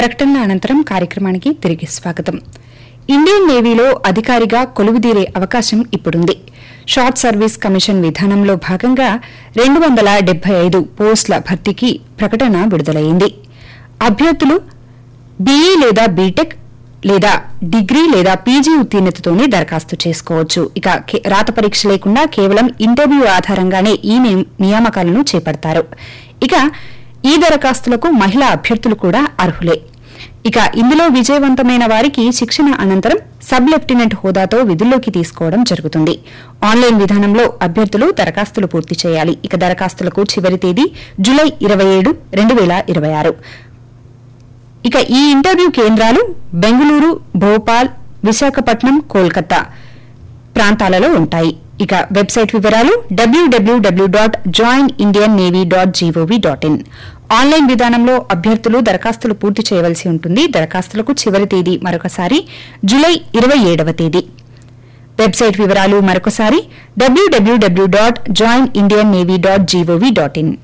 ప్రకటనల అనంతరం కార్యక్రమానికి తిరిగి స్వాగతం ఇండియన్ నేవీలో అధికారిగా కొలువుదీరే అవకాశం ఇప్పుడుంది షార్ట్ సర్వీస్ కమిషన్ విధానంలో భాగంగా రెండు వందల డెబ్బై ఐదు పోస్టుల భర్తీకి ప్రకటన విడుదలైంది అభ్యర్థులు బీఈ లేదా బీటెక్ లేదా డిగ్రీ లేదా పీజీ ఉత్తీర్ణతతోనే దరఖాస్తు చేసుకోవచ్చు ఇక కే- రాత పరీక్ష లేకుండా కేవలం ఇంటర్వ్యూ ఆధారంగానే ఈ నియ- నియామకాలను చేపడతారు ఇక ఈ దరఖాస్తులకు మహిళా అభ్యర్థులు కూడా అర్హులే ఇక ఇందులో విజయవంతమైన వారికి శిక్షణ అనంతరం సబ్ లెఫ్టినెంట్ హోదాతో విధుల్లోకి తీసుకోవడం జరుగుతుంది ఆన్లైన్ విధానంలో అభ్యర్థులు దరఖాస్తులు పూర్తి చేయాలి ఇక దరఖాస్తులకు చివరి తేదీ జులై ఇరవై ఏడు రెండు వేల ఇరవై ఆరు ఇక ఈ ఇంటర్వ్యూ కేంద్రాలు బెంగళూరు భోపాల్ విశాఖపట్నం కోల్కతా ప్రాంతాలలో ఉంటాయి ఇక వెబ్సైట్ వివరాలు WWW dot join Indian navy dot GOV dot in online విధానంలో అభ్యర్థులు దరఖాస్తులు పూర్తి చేయవలసి ఉంటుంది దరఖాస్తులకు చివరి తేదీ మరొకసారి జులై ఇరవై ఏడవ తేదీ వెబ్సైట్ వివరాలు మరొకసారి WWW dot join Indian navy dot GOV dot in